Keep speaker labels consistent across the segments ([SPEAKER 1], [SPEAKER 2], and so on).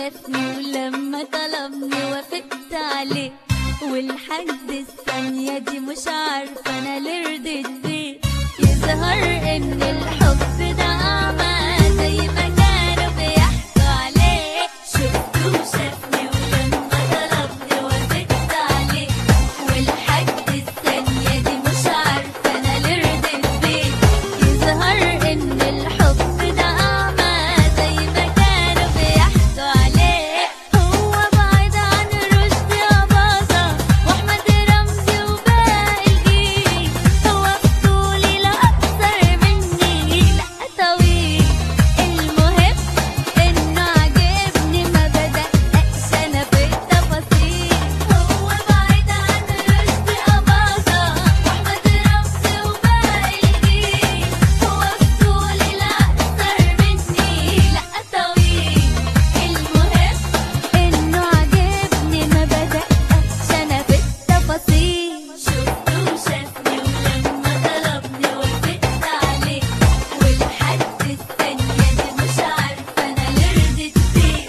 [SPEAKER 1] شافني ولما طلبني وافقت عليه والحد الثانية دي مش عارفة أنا ليه رضيت بيه يظهر إن الحب ده أعمى زي ما كانوا بيحكوا عليه شفته وشافني ولما طلبني وافقت عليه والحد الثانية دي مش عارفة أنا ليه رضيت بيه يظهر إن الحب ده أعمى زي ما كانوا بيحكوا عليه هو بعيد عن رشدي أباظة وأحمد رمزي وباقي الجيل هو بطولي لا أكثر مني لا طويل المهم إنه عجبني ما بدققش أنا في التفاصيل هو بعيد عن رشدي أباظة وأحمد رمزي وباقي الجيل هو بطولي لا أكثر مني لا طويل المهم إنه عجبني ما بدققش أنا في التفاصيل شفته وشافني ولما طلبني وافقت عليه والحد الثانية دي مش عارفة أنا ليه رضيت بيه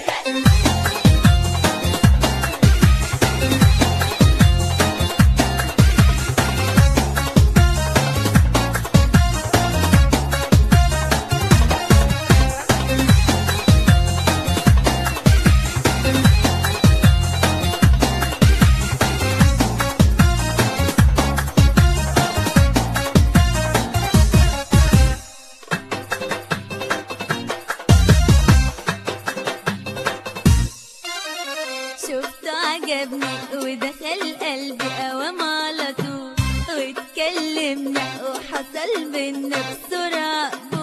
[SPEAKER 1] شفته عجبني ودخل قلبي قوام على طول واتكلمنا وحصل بينا بسرعة